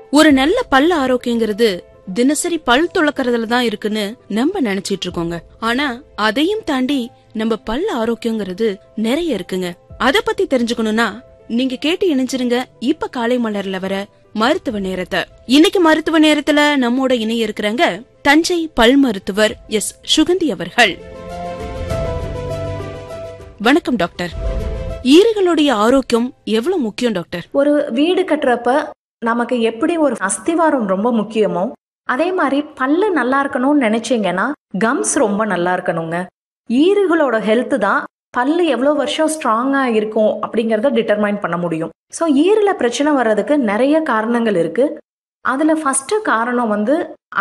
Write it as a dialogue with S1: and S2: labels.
S1: ஒரு நல்ல பல் ஆரோக்கியங்கிறது தினசரி பல் துளக்கறதுல தான் இருக்குன்னு நம்ம நினைச்சிட்டு இருக்கோங்க ஆனா அதையும் தாண்டி நம்ம பல் ஆரோக்கியங்கிறது நிறைய இருக்குங்க அத பத்தி தெரிஞ்சுக்கணும்னா நீங்க கேட்டு இணைஞ்சிருங்க இப்ப காலை மலர்ல வர மருத்துவ நேரத்தை இன்னைக்கு மருத்துவ நேரத்துல நம்மோட இணைய இருக்கிறாங்க தஞ்சை பல் மருத்துவர் எஸ் சுகந்தி அவர்கள் வணக்கம் டாக்டர் ஈறுகளுடைய ஆரோக்கியம் எவ்வளவு முக்கியம் டாக்டர்
S2: ஒரு வீடு கட்டுறப்ப நமக்கு எப்படி ஒரு அஸ்திவாரம் ரொம்ப முக்கியமோ அதே மாதிரி பல்லு நல்லா இருக்கணும்னு நினைச்சீங்கன்னா கம்ஸ் ரொம்ப நல்லா இருக்கணுங்க ஈறுகளோட ஹெல்த் தான் பல்லு எவ்வளோ வருஷம் ஸ்ட்ராங்கா இருக்கும் அப்படிங்கறத டிட்டர்மைன் பண்ண முடியும் ஸோ ஈரில் பிரச்சனை வர்றதுக்கு நிறைய காரணங்கள் இருக்கு அதுல ஃபர்ஸ்ட் காரணம் வந்து